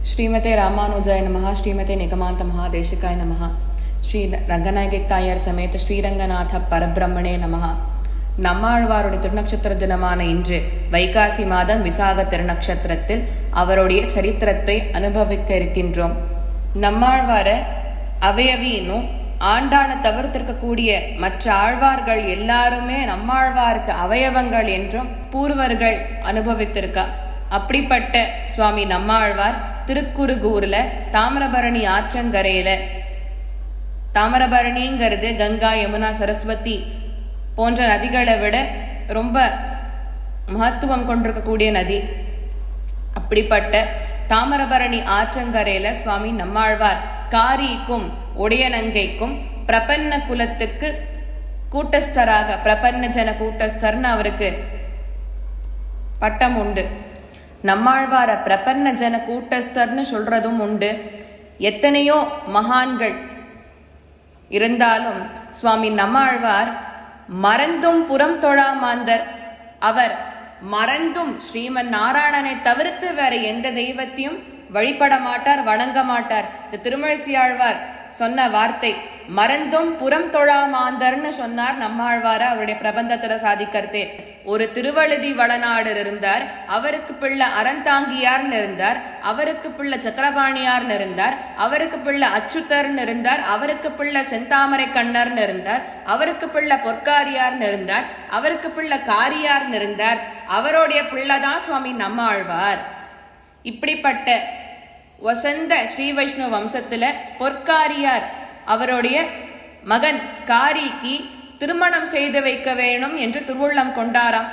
ஸ்ரீமதே ராமானுஜாய நமஹ ஸ்ரீமதே நிகமாந்த மகாதேசிகாய நமஹ ஸ்ரீ ரங்கநாயகித்தாயர் சமேத ஸ்ரீரங்கநாத பரபிரம்மணே நமஹ நம்மாழ்வாருடைய திருநக்ஷத்திர தினமான இன்று வைகாசி மாதம் விசாக திருநக்ஷத்திரத்தில் அவருடைய சரித்திரத்தை அனுபவிக்க இருக்கின்றோம் நம்மாழ்வார அவயவின்னும் ஆண்டான தவிர்த்திருக்கக்கூடிய மற்ற ஆழ்வார்கள் எல்லாருமே நம்மாழ்வாருக்கு அவயவங்கள் என்றும் பூர்வர்கள் அனுபவித்திருக்கா அப்படிப்பட்ட சுவாமி நம்மாழ்வார் திருக்குறுகூர்ல தாமிரபரணி ஆற்றங்கரையில தாமிரபரணிங்கிறது கங்கா யமுனா சரஸ்வதி போன்ற நதிகளை விட ரொம்ப மகத்துவம் கொண்டிருக்கக்கூடிய நதி அப்படிப்பட்ட தாமிரபரணி ஆற்றங்கரையில சுவாமி நம்மாழ்வார் காரிக்கும் உடையநங்கைக்கும் பிரபன்ன குலத்துக்கு கூட்டஸ்தராக பிரபன்ன ஜன கூட்டஸ்தர்னு அவருக்கு பட்டம் உண்டு நம்மாழ்வார பிரபன்ன ஜன கூட்டஸ்தர்னு சொல்றதும் உண்டு எத்தனையோ மகான்கள் இருந்தாலும் சுவாமி நம்மாழ்வார் மறந்தும் புறம் தொழாமாந்தர் அவர் மறந்தும் ஸ்ரீமன் நாராயணனை தவிர்த்து வேற எந்த தெய்வத்தையும் வழிபட மாட்டார் வணங்க மாட்டார் இந்த திருமழிசையாழ்வார் சொன்ன வார்த்தை மறந்தும் புறம் தொழாமாந்தர்னு சொன்னார் நம்மாழ்வார அவருடைய பிரபந்தத்துல சாதிக்கிறதே ஒரு திருவழுதி வளநாடு இருந்தார் அவருக்கு பிள்ளை அறந்தாங்கியார்னு இருந்தார் அவருக்கு பிள்ளை சத்திரபாணியார்னு இருந்தார் அவருக்கு பிள்ளை அச்சுத்தர்னு இருந்தார் அவருக்கு பிள்ளை செந்தாமரை கண்ணர்னு இருந்தார் அவருக்கு பிள்ளை பொற்காரியார்னு இருந்தார் அவருக்கு பிள்ளை காரியார்னு இருந்தார் அவருடைய பிள்ளை தான் சுவாமி நம்மாழ்வார் இப்படிப்பட்ட வசந்த ஸ்ரீ வைஷ்ணவ வம்சத்துல பொற்காரியார் அவருடைய மகன் காரிக்கு திருமணம் செய்து வைக்க வேணும் என்று திருவுள்ளம் கொண்டாராம்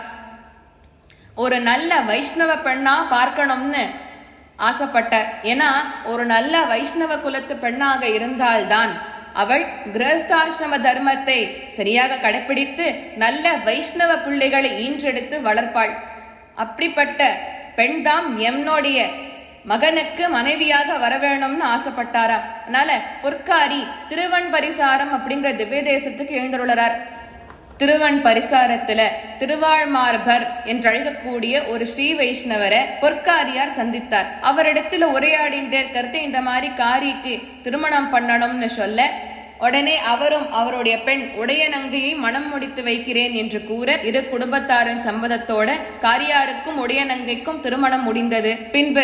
ஒரு நல்ல வைஷ்ணவ பெண்ணா பார்க்கணும்னு ஆசைப்பட்டார் ஏன்னா ஒரு நல்ல வைஷ்ணவ குலத்து பெண்ணாக இருந்தால்தான் அவள் கிரகஸ்தாசிரம தர்மத்தை சரியாக கடைபிடித்து நல்ல வைஷ்ணவ பிள்ளைகளை ஈன்றெடுத்து வளர்ப்பாள் அப்படிப்பட்ட பெண்தான் என்னுடைய மகனுக்கு மனைவியாக வர வேணும்னு ஆசைப்பட்டாராம் அதனால பொற்காரி திருவன் பரிசாரம் அப்படிங்கிற திவ்ய தேசத்துக்கு எழுந்துள்ளார் திருவன் பரிசாரத்துல திருவாழ்மார்பர் என்று அழைக்கக்கூடிய ஒரு ஸ்ரீ வைஷ்ணவரை பொற்காரியார் சந்தித்தார் அவரிடத்துல உரையாடிட்டு இருக்கிறது இந்த மாதிரி காரிக்கு திருமணம் பண்ணணும்னு சொல்ல உடனே அவரும் அவருடைய பெண் உடைய நங்கையை மனம் முடித்து வைக்கிறேன் என்று கூற இரு குடும்பத்தாரின் சம்மதத்தோட காரியாருக்கும் உடைய நங்கைக்கும் திருமணம் முடிந்தது பின்பு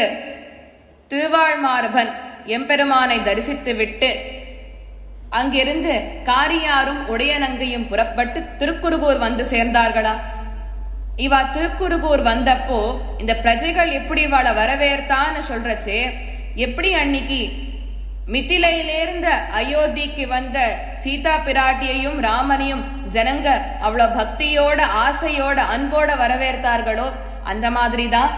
திருவாழ்மார்பன் எம்பெருமானை தரிசித்து விட்டு அங்கிருந்து காரியாரும் உடையநங்கையும் புறப்பட்டு திருக்குறுகூர் வந்து சேர்ந்தார்களா இவா திருக்குறுகூர் வந்தப்போ இந்த பிரஜைகள் எப்படி இவாளை வரவேற்தான்னு சொல்றச்சே எப்படி அன்னைக்கு மித்திலையிலிருந்த அயோத்திக்கு வந்த சீதா பிராட்டியையும் ராமனையும் ஜனங்க அவ்வளவு பக்தியோட ஆசையோட அன்போட வரவேற்றார்களோ அந்த மாதிரிதான்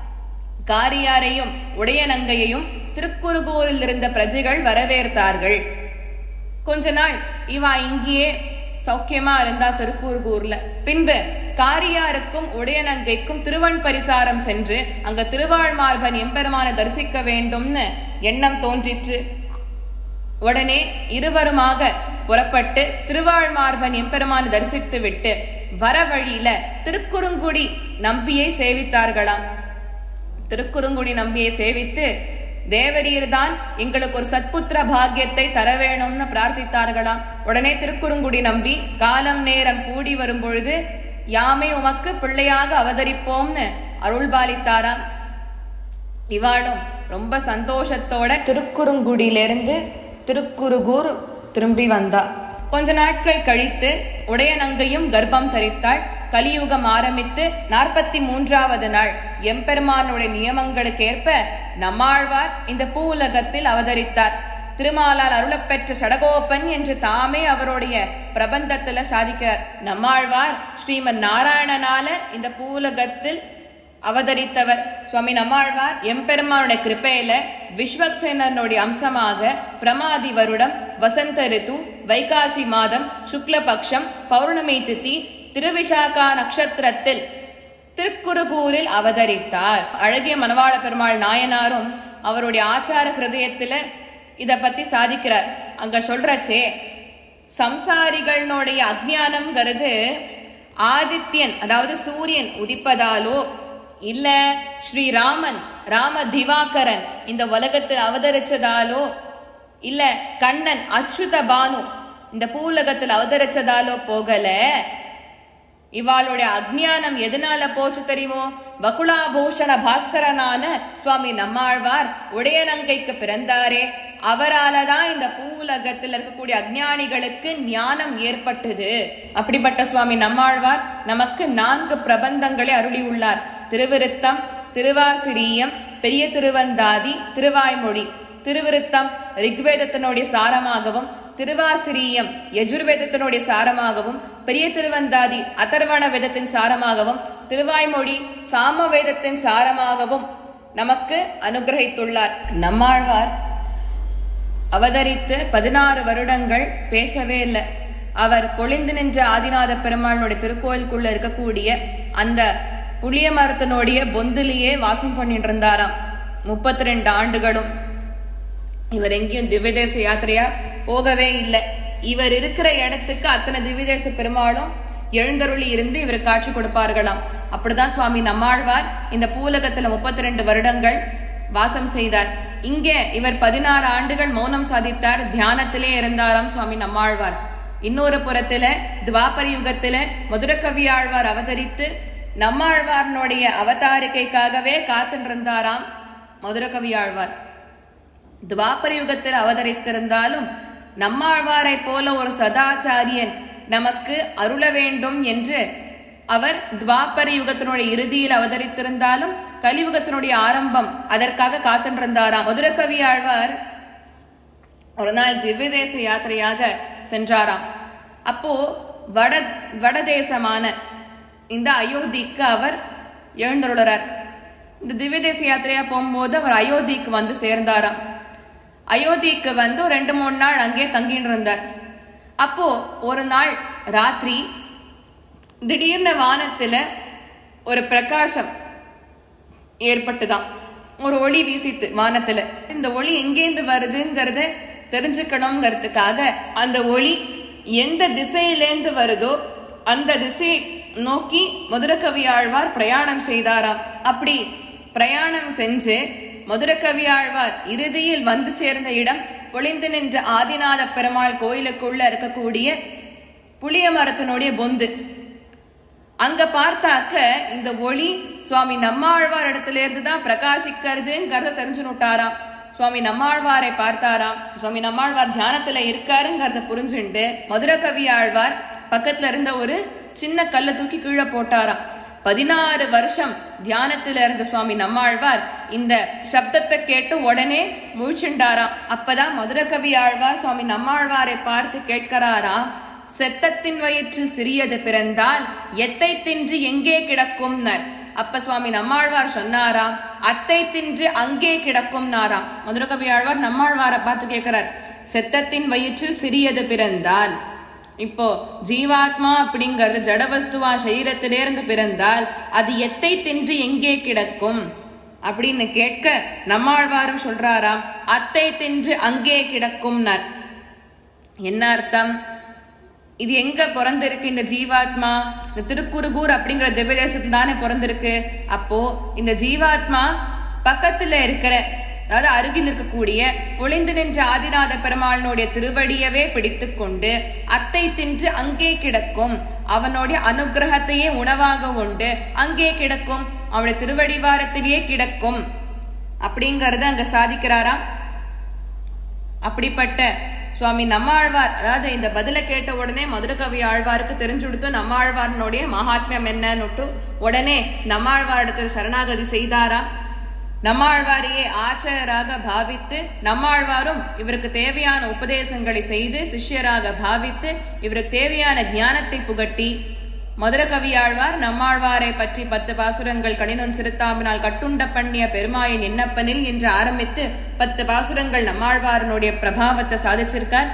காரியாரையும் உடையநங்கையையும் திருக்குறுகூரில் இருந்த பிரஜைகள் வரவேற்றார்கள் கொஞ்ச நாள் இவா இங்கேயே சௌக்கியமா இருந்தா திருக்கூர்கூர்ல பின்பு காரியாருக்கும் உடையநங்கைக்கும் திருவன் பரிசாரம் சென்று அங்க திருவாழ்மார்பன் எம்பெருமானை தரிசிக்க வேண்டும்னு எண்ணம் தோன்றிற்று உடனே இருவருமாக புறப்பட்டு திருவாழ்மார்பன் எம்பெருமானை தரிசித்து விட்டு வர வழியில திருக்குறுங்குடி நம்பியை சேவித்தார்களாம் திருக்குறுங்குடி நம்பியை சேவித்து தேவரீர் தான் எங்களுக்கு ஒரு சத்புத்திர பாக்கியத்தை தர வேணும்னு பிரார்த்தித்தார்களாம் உடனே திருக்குறுங்குடி நம்பி காலம் நேரம் கூடி வரும் பொழுது யாமே உமக்கு பிள்ளையாக அவதரிப்போம்னு அருள்பாலித்தாராம் இவாளும் ரொம்ப சந்தோஷத்தோட திருக்குறுங்குடியிலிருந்து திருக்குறுகூர் திரும்பி வந்தா கொஞ்ச நாட்கள் கழித்து உடையநங்கையும் கர்ப்பம் தரித்தாள் கலியுகம் ஆரம்பித்து நாற்பத்தி மூன்றாவது நாள் எம்பெருமானுடைய நியமங்களுக்கேற்ப நம்மாழ்வார் இந்த பூவுலகத்தில் அவதரித்தார் திருமாலால் அருளப்பெற்ற சடகோபன் என்று தாமே அவருடைய பிரபந்தத்துல சாதிக்கிறார் நம்மாழ்வார் ஸ்ரீமன் நாராயணனால இந்த பூவுலகத்தில் அவதரித்தவர் சுவாமி நம்மாழ்வார் எம்பெருமானுடைய கிருப்பையில விஸ்வக்சேனனுடைய அம்சமாக பிரமாதி வருடம் வசந்த ரிது வைகாசி மாதம் சுக்லபக்ஷம் பௌர்ணமி திதி திருவிசாகா நட்சத்திரத்தில் திருக்குறுகூரில் அவதரித்தார் அழகிய மனவாள பெருமாள் நாயனாரும் அவருடைய ஆச்சார ஹிருதயத்துல இத பத்தி சாதிக்கிறார் அங்க சொல்றச்சே சம்சாரிகளுடைய அஜ்ஞானம்ங்கிறது ஆதித்யன் அதாவது சூரியன் உதிப்பதாலோ இல்ல ஸ்ரீராமன் ராம திவாகரன் இந்த உலகத்தில் அவதரிச்சதாலோ இல்ல கண்ணன் அச்சுத பானு இந்த பூலகத்தில் அவதரிச்சதாலோ போகல இவாளுடைய அஜ்ஞானம் எதனால போச்சு தெரியுமோ வகுலாபூஷண பாஸ்கரனான சுவாமி நம்மாழ்வார் உடையநங்கைக்கு பிறந்தாரே அவரால தான் இந்த பூவுலகத்தில் இருக்கக்கூடிய அஜ்ஞானிகளுக்கு ஞானம் ஏற்பட்டது அப்படிப்பட்ட சுவாமி நம்மாழ்வார் நமக்கு நான்கு பிரபந்தங்களை அருளியுள்ளார் திருவிருத்தம் திருவாசிரியம் பெரிய திருவந்தாதி திருவாய்மொழி திருவிருத்தம் ரிக்வேதத்தினுடைய சாரமாகவும் திருவாசிரியம் யஜுர்வேதத்தினுடைய சாரமாகவும் பெரிய திருவந்தாதி அதர்வண வேதத்தின் சாரமாகவும் திருவாய்மொழி சாம வேதத்தின் சாரமாகவும் நமக்கு அனுகிரகித்துள்ளார் நம்மாழ்வார் அவதரித்து பதினாறு வருடங்கள் பேசவே இல்லை அவர் பொழிந்து நின்ற ஆதிநாத பெருமாளுடைய திருக்கோயிலுக்குள்ள இருக்கக்கூடிய அந்த புளிய மரத்தினுடைய பொந்திலேயே வாசம் பண்ணிட்டு இருந்தாராம் முப்பத்தி ரெண்டு ஆண்டுகளும் இவர் எங்கேயும் திவ்யதேச யாத்திரையா போகவே இல்லை இவர் இருக்கிற இடத்துக்கு அத்தனை திவ்யதேச பெருமாளும் எழுந்தருளி இருந்து இவர் காட்சி கொடுப்பார்களாம் அப்படிதான் சுவாமி நம்மாழ்வார் இந்த பூலகத்துல முப்பத்தி ரெண்டு வருடங்கள் வாசம் செய்தார் இங்கே இவர் பதினாறு ஆண்டுகள் மௌனம் சாதித்தார் தியானத்திலே இருந்தாராம் சுவாமி நம்மாழ்வார் இன்னொரு புறத்துல துவாபர யுகத்துல மதுரகவி ஆழ்வார் அவதரித்து நம்மாழ்வாரனுடைய அவதாரிக்கைக்காகவே காத்துருந்தாராம் மதுரகவி ஆழ்வார் துவாபர யுகத்தில் அவதரித்திருந்தாலும் நம்மாழ்வாரை போல ஒரு சதாச்சாரியன் நமக்கு அருள வேண்டும் என்று அவர் துவாபர யுகத்தினுடைய இறுதியில் அவதரித்திருந்தாலும் கலியுகத்தினுடைய ஆரம்பம் அதற்காக காத்துருந்தாராம் மதுரகவி ஆழ்வார் ஒரு நாள் திவ்யதேச யாத்திரையாக சென்றாராம் அப்போ வட வடதேசமான இந்த அயோத்திக்கு அவர் எழுந்துள்ளார் இந்த திவ்யதேச யாத்திரையா போகும்போது அவர் அயோத்திக்கு வந்து சேர்ந்தாராம் அயோத்திக்கு வந்து ஒரு ரெண்டு மூணு நாள் அங்கே தங்கிட்டு இருந்தார் அப்போ ஒரு நாள் ராத்திரி திடீர்னு வானத்துல ஒரு பிரகாசம் ஏற்பட்டுதான் ஒரு ஒளி வீசித்து வானத்துல இந்த ஒளி எங்கேருந்து வருதுங்கிறத தெரிஞ்சுக்கணுங்கிறதுக்காக அந்த ஒளி எந்த திசையிலேந்து வருதோ அந்த திசையை நோக்கி மதுரகவி ஆழ்வார் பிரயாணம் செய்தாராம் அப்படி பிரயாணம் செஞ்சு மதுரகவி ஆழ்வார் இறுதியில் வந்து சேர்ந்த இடம் பொழிந்து நின்ற ஆதிநாத பெருமாள் கோயிலுக்குள்ள இருக்கக்கூடிய புளிய மரத்தினுடைய பொந்து அங்க பார்த்தாக்க இந்த ஒளி சுவாமி நம்மாழ்வார் இடத்துல இருந்து தான் பிரகாசிக்கிறதுங்கிறத தெரிஞ்சுனுட்டாராம் சுவாமி நம்மாழ்வாரை பார்த்தாராம் சுவாமி நம்மாழ்வார் தியானத்துல இருக்காருங்கிறத புரிஞ்சுண்டு மதுரகவி ஆழ்வார் பக்கத்துல இருந்த ஒரு சின்ன கல்லை தூக்கி கீழே போட்டாராம் பதினாறு வருஷம் தியானத்துல இருந்த சுவாமி நம்மாழ்வார் இந்த சப்தத்தை கேட்டு உடனே முழிச்சுண்டாராம் அப்பதான் மதுரகவி ஆழ்வார் சுவாமி நம்மாழ்வாரை பார்த்து கேட்கிறாராம் செத்தத்தின் வயிற்றில் சிறியது பிறந்தால் எத்தை தின்று எங்கே கிடக்கும் அப்ப சுவாமி நம்மாழ்வார் சொன்னாராம் அத்தை தின்று அங்கே கிடக்கும் நாராம் மதுரகவி ஆழ்வார் நம்மாழ்வாரை பார்த்து கேட்கிறார் செத்தத்தின் வயிற்றில் சிறியது பிறந்தால் இப்போ ஜீவாத்மா அப்படிங்கிறது ஜடவஸ்துவா சரீரத்திலிருந்து பிறந்தால் அது எத்தை தின்று எங்கே கிடக்கும் அப்படின்னு கேட்க நம்மாழ்வாரும் சொல்றாராம் அத்தை தின்று அங்கே கிடக்கும்னர் என்ன அர்த்தம் இது எங்க பிறந்திருக்கு இந்த ஜீவாத்மா இந்த திருக்குறுகூர் அப்படிங்கிற திவ்யதேசத்துல தானே பிறந்திருக்கு அப்போ இந்த ஜீவாத்மா பக்கத்துல இருக்கிற அதாவது அருகில் இருக்கக்கூடிய பொழிந்து நின்ற ஆதிநாத பெருமாளினுடைய திருவடியவே பிடித்து கொண்டு அத்தை தின்று அங்கே கிடக்கும் அவனுடைய அனுகிரகத்தையே உணவாக உண்டு அங்கே கிடக்கும் அவனுடைய திருவடிவாரத்திலேயே கிடக்கும் அப்படிங்கறத அங்க சாதிக்கிறாராம் அப்படிப்பட்ட சுவாமி நம்மாழ்வார் அதாவது இந்த பதில கேட்ட உடனே மதுரகவி ஆழ்வாருக்கு தெரிஞ்சு கொடுத்து நம்மாழ்வாரனுடைய மகாத்மியம் என்னன்னுட்டு உடனே நம்மாழ்வாரிடத்தில் சரணாகதி செய்தாராம் நம்மாழ்வாரையே ஆச்சாரியராக பாவித்து நம்மாழ்வாரும் இவருக்கு தேவையான உபதேசங்களை செய்து சிஷ்யராக பாவித்து இவருக்கு தேவையான ஞானத்தை புகட்டி மதுரகவியாழ்வார் நம்மாழ்வாரை பற்றி பத்து பாசுரங்கள் கணினன் சிறுத்தாம்பினால் கட்டுண்ட பண்ணிய பெருமாயின் எண்ணப்பனில் என்று ஆரம்பித்து பத்து பாசுரங்கள் நம்மாழ்வாரனுடைய பிரபாவத்தை சாதிச்சிருக்கார்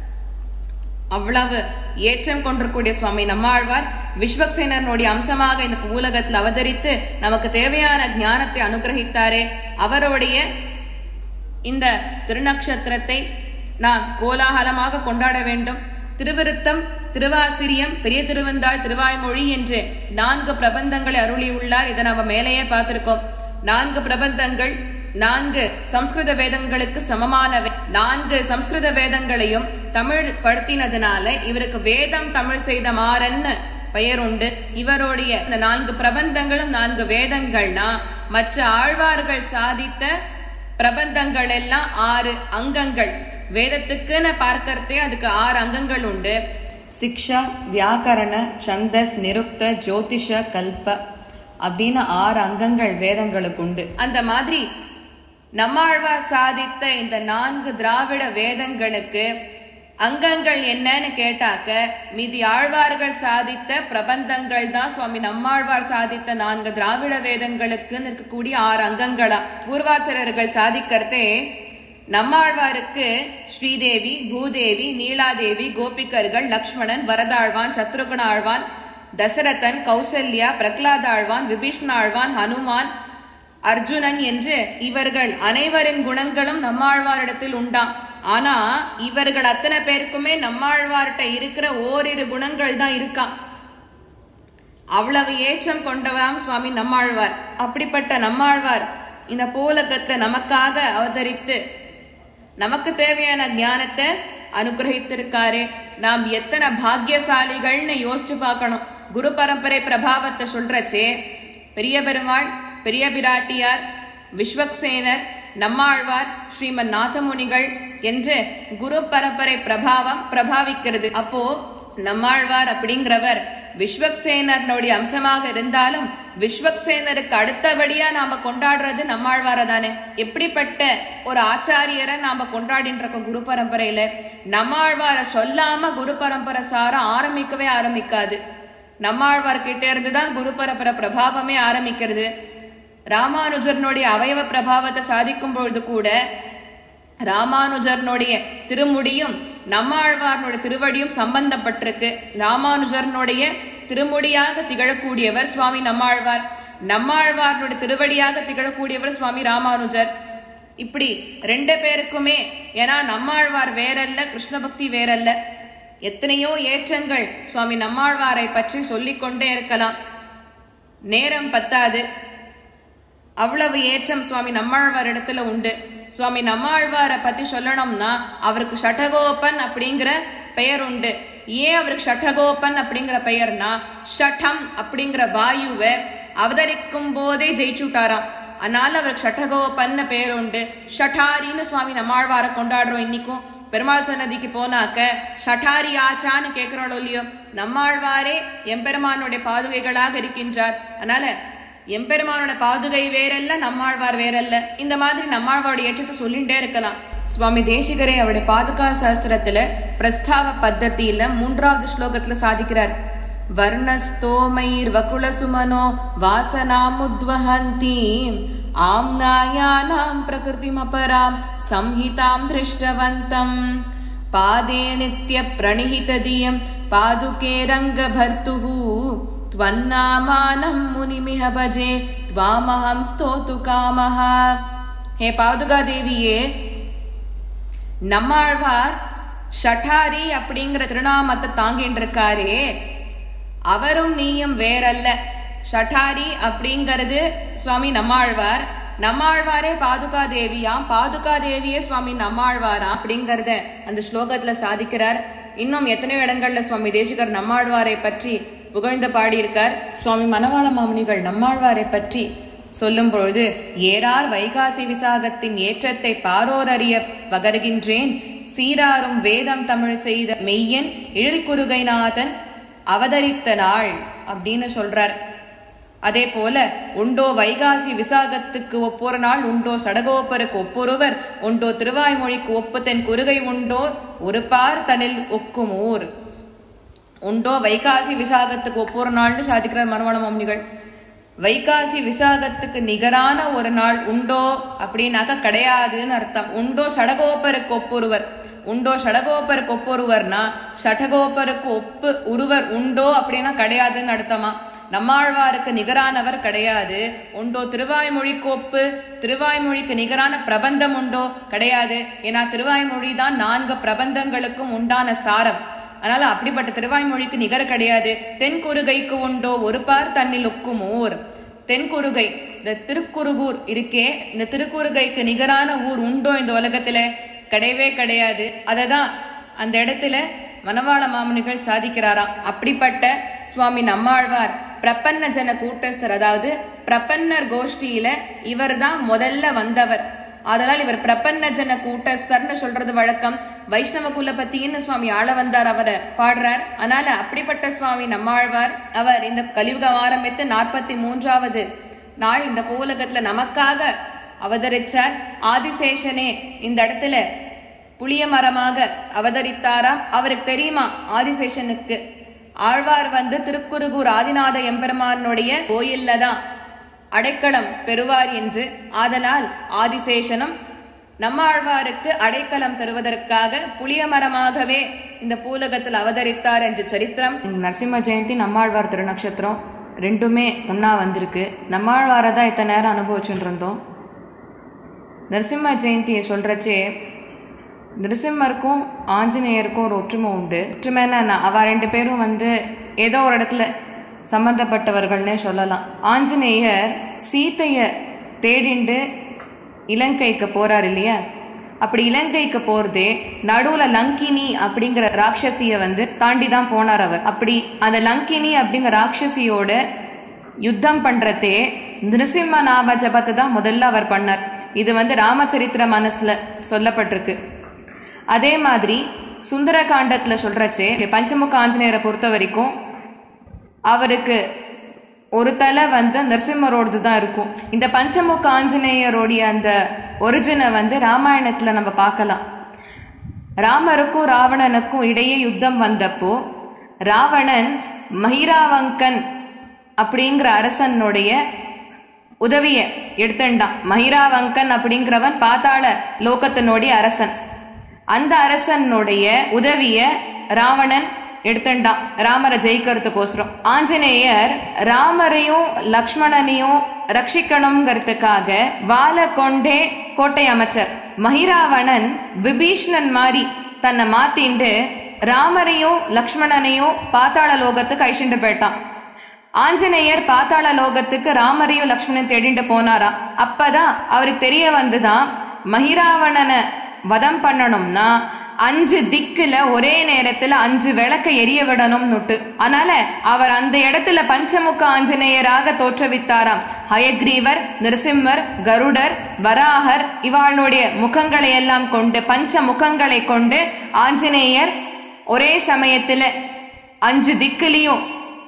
அவ்வளவு ஏற்றம் கொண்டிருக்கூடிய சுவாமி நம்மாழ்வார் விஸ்வக்சேனனுடைய அம்சமாக இந்த பூலகத்தில் அவதரித்து நமக்கு தேவையான ஞானத்தை அனுகிரகித்தாரே அவருடைய இந்த திருநக்ஷத்திரத்தை நாம் கோலாகலமாக கொண்டாட வேண்டும் திருவிருத்தம் திருவாசிரியம் பெரிய திருவந்தாள் திருவாய்மொழி என்று நான்கு பிரபந்தங்களை அருளியுள்ளார் இதை நம்ம மேலேயே பார்த்திருக்கோம் நான்கு பிரபந்தங்கள் நான்கு சம்ஸ்கிருத வேதங்களுக்கு சமமானவை நான்கு சம்ஸ்கிருத வேதங்களையும் தமிழ் படுத்தினதுனால இவருக்கு வேதம் தமிழ் செய்த மாறன்னு பெயர் உண்டு இவருடைய இந்த நான்கு பிரபந்தங்களும் நான்கு வேதங்கள்னா மற்ற ஆழ்வார்கள் சாதித்த பிரபந்தங்கள் எல்லாம் ஆறு அங்கங்கள் வேதத்துக்குன்னு பார்க்கறதே அதுக்கு ஆறு அங்கங்கள் உண்டு சிக்ஷா வியாக்கரண சந்தஸ் நிருக்த ஜோதிஷ கல்ப அப்படின்னு ஆறு அங்கங்கள் வேதங்களுக்கு உண்டு அந்த மாதிரி நம்மாழ்வார் சாதித்த இந்த நான்கு திராவிட வேதங்களுக்கு அங்கங்கள் என்னன்னு கேட்டாக்க மீதி ஆழ்வார்கள் சாதித்த பிரபந்தங்கள் தான் சுவாமி நம்மாழ்வார் சாதித்த நான்கு திராவிட வேதங்களுக்கு இருக்கக்கூடிய ஆறு அங்கங்களா பூர்வாச்சரர்கள் சாதிக்கிறதே நம்மாழ்வாருக்கு ஸ்ரீதேவி பூதேவி நீலாதேவி கோபிகர்கள் லக்ஷ்மணன் வரதாழ்வான் சத்ருகுண ஆழ்வான் தசரதன் கௌசல்யா பிரகலாத ஆழ்வான் விபீஷ்ண ஆழ்வான் ஹனுமான் அர்ஜுனன் என்று இவர்கள் அனைவரின் குணங்களும் நம்மாழ்வாரிடத்தில் உண்டாம் ஆனா இவர்கள் அத்தனை பேருக்குமே நம்மாழ்வார்கிட்ட இருக்கிற ஓரிரு குணங்கள் தான் இருக்காம் அவ்வளவு ஏற்றம் கொண்டவராம் சுவாமி நம்மாழ்வார் அப்படிப்பட்ட நம்மாழ்வார் இந்த போலகத்தை நமக்காக அவதரித்து நமக்கு தேவையான ஞானத்தை அனுகிரகித்திருக்காரு நாம் எத்தனை பாக்கியசாலிகள்னு யோசிச்சு பார்க்கணும் குரு பரம்பரை பிரபாவத்தை சொல்றச்சே பெரிய பெருமாள் பெரிய பிராட்டியார் விஸ்வக்சேனர் நம்மாழ்வார் ஸ்ரீமன் நாதமுனிகள் என்று குரு பரம்பரை பிரபாவம் பிரபாவிக்கிறது அப்போ நம்மாழ்வார் அப்படிங்கிறவர் விஸ்வக்சேனருடைய அம்சமாக இருந்தாலும் விஸ்வக்சேனருக்கு அடுத்தபடியா நாம கொண்டாடுறது நம்மாழ்வார தானே எப்படிப்பட்ட ஒரு ஆச்சாரியரை நாம கொண்டாடிட்டு இருக்கோம் குரு பரம்பரையில நம்மாழ்வார சொல்லாம குரு பரம்பரை சாரம் ஆரம்பிக்கவே ஆரம்பிக்காது நம்மாழ்வார் கிட்ட இருந்து தான் குரு பரம்பரை பிரபாவமே ஆரம்பிக்கிறது ராமானுஜர்னுடைய அவயவ பிரபாவத்தை சாதிக்கும் பொழுது கூட ராமானுஜர்னுடைய திருமுடியும் நம்மாழ்வார்னுடைய திருவடியும் சம்பந்தப்பட்டிருக்கு ராமானுஜர்னுடைய திருமுடியாக திகழக்கூடியவர் சுவாமி நம்மாழ்வார் நம்மாழ்வார்னுடைய திருவடியாக திகழக்கூடியவர் சுவாமி ராமானுஜர் இப்படி ரெண்டு பேருக்குமே ஏன்னா நம்மாழ்வார் வேறல்ல கிருஷ்ண பக்தி வேறல்ல எத்தனையோ ஏற்றங்கள் சுவாமி நம்மாழ்வாரை பற்றி சொல்லிக்கொண்டே இருக்கலாம் நேரம் பத்தாது அவ்வளவு ஏற்றம் சுவாமி நம்மாழ்வார் இடத்துல உண்டு சுவாமி நம்மாழ்வாரை பத்தி சொல்லணும்னா அவருக்கு ஷட்டகோபன் அப்படிங்கிற பெயர் உண்டு ஏன் அவருக்கு ஷட்டகோபன் அப்படிங்கிற பெயர்னா ஷட்டம் அப்படிங்கிற வாயுவை அவதரிக்கும் போதே ஜெயிச்சுட்டாராம் அதனால அவருக்கு ஷட்டகோபன்னு பெயர் உண்டு ஷட்டாரின்னு சுவாமி நம்மாழ்வாரை கொண்டாடுறோம் இன்னைக்கும் பெருமாள் சன்னதிக்கு போனாக்க ஷட்டாரி ஆச்சான்னு கேட்கிறோம் இல்லையோ நம்மாழ்வாரே எம்பெருமானுடைய பாதுகைகளாக இருக்கின்றார் அதனால எம்பெருமானோட பாதுகை வேறல்ல நம்மாழ்வார் வேறல்ல இந்த மாதிரி நம்மாழ்வாரோட ஏற்றத்தை சொல்லிட்டே இருக்கலாம் சுவாமி தேசிகரே அவருடைய பாதுகா சாஸ்திரத்துல பிரஸ்தாவ பத்தத்தியில மூன்றாவது ஸ்லோகத்துல சாதிக்கிறார் வர்ணஸ்தோமைர் வகுல சுமனோ வாசனாமுத்வஹந்தீம் ஆம்னாயானாம் பிரகிருதிமபராம் சம்ஹிதாம் திருஷ்டவந்தம் பாதே நித்ய பிரணிஹிததியம் பாதுகே ரங்கபர்த்துः त्वन्नामानं मुनिमिह भजे त्वामहं स्तोतु कामः ஹே பாதுகா தேவியே நம்மாழ்வார் ஷட்டாரி அப்படிங்கிற திருநாமத்தை தாங்கிட்டு இருக்காரே அவரும் நீயும் வேறல்ல ஷட்டாரி அப்படிங்கிறது சுவாமி நம்மாழ்வார் நம்மாழ்வாரே பாதுகா தேவியாம் பாதுகா தேவியே சுவாமி நம்மாழ்வாரா அப்படிங்கறத அந்த ஸ்லோகத்துல சாதிக்கிறார் இன்னும் எத்தனையோ இடங்கள்ல சுவாமி தேசிகர் நம்மாழ்வாரை பற்றி புகழ்ந்து பாடியிருக்கார் சுவாமி மணவாள மாமுனிகள் நம்மாழ்வாரை பற்றி சொல்லும் பொழுது ஏறார் வைகாசி விசாகத்தின் ஏற்றத்தை பாரோர் அறிய பகர்கின்றேன் சீராரும் வேதம் தமிழ் செய்த மெய்யன் இழில்குருகைநாதன் அவதரித்த நாள் அப்படின்னு சொல்றார் அதே போல உண்டோ வைகாசி விசாகத்துக்கு ஒப்பொரு நாள் உண்டோ சடகோப்பருக்கு ஒப்பொருவர் உண்டோ திருவாய்மொழிக்கு ஒப்பு தென் குறுகை உண்டோ ஒரு பார் தனில் ஒக்குமூர் உண்டோ வைகாசி விசாகத்துக்கு ஒவ்வொரு நாள்னு சாதிக்கிறார் மரவண மாமுனிகள் வைகாசி விசாகத்துக்கு நிகரான ஒரு நாள் உண்டோ அப்படின்னாக்க கிடையாதுன்னு அர்த்தம் உண்டோ ஷடகோப்பருக்கு ஒப்பொருவர் உண்டோ ஷடகோப்பருக்கு ஒப்பொருவர்னா ஷடகோப்பருக்கு ஒப்பு உருவர் உண்டோ அப்படின்னா கிடையாதுன்னு அர்த்தமா நம்மாழ்வாருக்கு நிகரானவர் கிடையாது உண்டோ திருவாய்மொழிக்கு ஒப்பு திருவாய்மொழிக்கு நிகரான பிரபந்தம் உண்டோ கிடையாது ஏன்னா திருவாய்மொழி தான் நான்கு பிரபந்தங்களுக்கும் உண்டான சாரம் அதனால அப்படிப்பட்ட திருவாய்மொழிக்கு நிகர் கிடையாது தென்குருகைக்கு உண்டோ ஒரு பார் தன்னில் ஒக்கும் ஊர் தென்குருகை இந்த திருக்குறுகூர் இருக்கே இந்த திருக்குறுகைக்கு நிகரான ஊர் உண்டோ இந்த உலகத்துல கிடையவே கிடையாது அதை தான் அந்த இடத்துல மணவாள மாமுனிகள் சாதிக்கிறாராம் அப்படிப்பட்ட சுவாமி நம்மாழ்வார் பிரபன்ன ஜன கூட்டஸ்தர் அதாவது பிரபன்னர் கோஷ்டியில இவர்தான் முதல்ல வந்தவர் அதனால் இவர் பிரபன்ன ஜன கூட்டஸ்தர்னு சொல்றது வழக்கம் வைஷ்ணவ குலபத்தின்னு சுவாமி ஆள வந்தார் அவரை பாடுறார் அதனால அப்படிப்பட்ட சுவாமி நம்மாழ்வார் அவர் இந்த கலியுகம் ஆரம்பித்து நாற்பத்தி மூன்றாவது நாள் இந்த பூலகத்துல நமக்காக அவதரிச்சார் ஆதிசேஷனே இந்த இடத்துல புளிய மரமாக அவதரித்தாராம் அவருக்கு தெரியுமா ஆதிசேஷனுக்கு ஆழ்வார் வந்து திருக்குறுகூர் ஆதிநாத எம்பெருமானுடைய கோயில்ல தான் அடைக்கலம் பெறுவார் என்று ஆதலால் ஆதிசேஷனும் நம்மாழ்வாருக்கு அடைக்கலம் தருவதற்காக புளிய மரமாகவே இந்த பூலகத்தில் அவதரித்தார் என்று சரித்திரம் நரசிம்ம ஜெயந்தி நம்மாழ்வார் திருநக்ஷத்திரம் ரெண்டுமே ஒன்னா வந்திருக்கு நம்மாழ்வாரை தான் இத்தனை நேரம் அனுபவிச்சுட்டு இருந்தோம் நரசிம்ம ஜெயந்தியை சொல்றச்சே நிருசிம்மருக்கும் ஆஞ்சநேயருக்கும் ஒரு ஒற்றுமை உண்டு ஒற்றுமைன்னா அவ ரெண்டு பேரும் வந்து ஏதோ ஒரு இடத்துல சம்பந்தப்பட்டவர்கள்னே சொல்லலாம் ஆஞ்சநேயர் சீத்தைய தேடிண்டு இலங்கைக்கு போறார் இல்லையா அப்படி இலங்கைக்கு போறதே நடுவுல லங்கினி அப்படிங்கிற ராட்சசிய வந்து தாண்டி தான் போனார் அவர் அப்படி அந்த லங்கினி அப்படிங்கிற ராட்சசியோட யுத்தம் பண்றதே நிருசிம்ம நாம ஜபத்தை தான் முதல்ல அவர் பண்ணார் இது வந்து ராமச்சரித்திர மனசுல சொல்லப்பட்டிருக்கு அதே மாதிரி சுந்தர காண்டத்துல சொல்றச்சே பஞ்சமுக ஆஞ்சநேயரை பொறுத்த வரைக்கும் அவருக்கு ஒரு தலை வந்து நரசிம்மரோடது தான் இருக்கும் இந்த பஞ்சமுக ஆஞ்சநேயருடைய அந்த ஒரிஜினை வந்து ராமாயணத்துல நம்ம பார்க்கலாம் ராமருக்கும் ராவணனுக்கும் இடையே யுத்தம் வந்தப்போ ராவணன் மகிராவங்கன் அப்படிங்கிற அரசனுடைய உதவிய எடுத்துட்டான் மகிராவங்கன் அப்படிங்கிறவன் பாத்தாள லோகத்தினுடைய அரசன் அந்த அரசனுடைய உதவிய ராவணன் எடுத்துட்டான் ராமரை ஜெயிக்கிறதுக்கோசரம் ஆஞ்சநேயர் ராமரையும் லக்ஷ்மணனையும் ரட்சிக்கணுங்கிறதுக்காக வாழை கொண்டே கோட்டை அமைச்சர் மகிராவணன் விபீஷ்ணன் மாதிரி தன்னை மாத்திண்டு ராமரையும் லக்ஷ்மணனையும் பாத்தாள லோகத்துக்கு அழிச்சுட்டு போயிட்டான் ஆஞ்சநேயர் பாத்தாள லோகத்துக்கு ராமரையும் லக்ஷ்மணன் தேடிட்டு போனாராம் அப்பதான் அவருக்கு தெரிய வந்துதான் மகிராவணனை வதம் பண்ணணும்னா அஞ்சு திக்குல ஒரே நேரத்துல அஞ்சு விளக்க எரிய விடணும்னுட்டு அதனால அவர் அந்த இடத்துல பஞ்சமுக ஆஞ்சநேயராக தோற்றுவித்தாராம் ஹயக்ரீவர் நிருசிம்மர் கருடர் வராகர் இவாளுடைய முகங்களை எல்லாம் கொண்டு பஞ்ச முகங்களை கொண்டு ஆஞ்சநேயர் ஒரே சமயத்துல அஞ்சு திக்குலையும்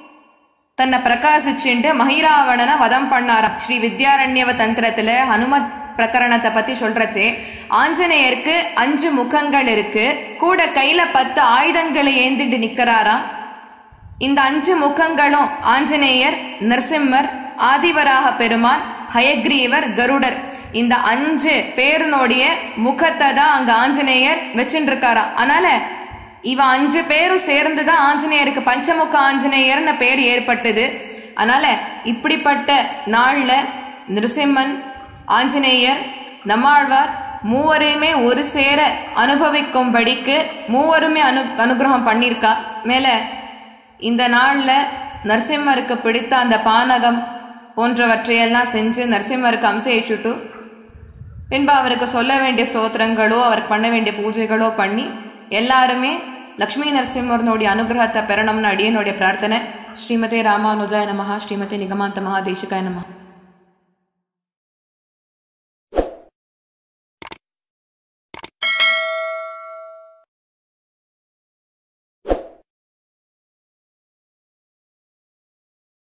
தன்னை பிரகாசிச்சுண்டு மகிராவணனை வதம் பண்ணாராம் ஸ்ரீ வித்யாரண்யவ தந்திரத்துல ஹனுமத் பிரகரணத்தை பத்தி சொல்றச்சே ஆஞ்சநேயருக்கு அஞ்சு முகங்கள் இருக்கு கூட கையில பத்து ஆயுதங்களை ஏந்திட்டு நிக்கிறாராம் இந்த அஞ்சு முகங்களும் ஆஞ்சநேயர் நரசிம்மர் ஆதிவராக பெருமான் ஹயக்ரீவர் கருடர் இந்த அஞ்சு பேருனுடைய முகத்தை தான் அங்க ஆஞ்சநேயர் வச்சுட்டு இருக்காராம் அதனால இவ அஞ்சு பேரும் சேர்ந்து தான் ஆஞ்சநேயருக்கு பஞ்சமுக ஆஞ்சநேயர்னு பேர் ஏற்பட்டது அதனால இப்படிப்பட்ட நாள்ல நிருசிம்மன் ஆஞ்சநேயர் நம்மாழ்வார் மூவரையுமே ஒரு சேர அனுபவிக்கும்படிக்கு மூவருமே அனு அனுகிரகம் பண்ணியிருக்கா மேல இந்த நாள்ல நரசிம்மருக்கு பிடித்த அந்த பானகம் போன்றவற்றையெல்லாம் செஞ்சு நரசிம்மருக்கு அம்சயிச்சுட்டு பின்பு அவருக்கு சொல்ல வேண்டிய ஸ்தோத்திரங்களோ அவருக்கு பண்ண வேண்டிய பூஜைகளோ பண்ணி எல்லாருமே லக்ஷ்மி நரசிம்மரனுடைய அனுகிரகத்தை பெறணும்னு அடியனுடைய பிரார்த்தனை ஸ்ரீமதே ராமானுஜாய நமஹா ஸ்ரீமதி நிகமாந்த மகாதேசிகாய நமஹா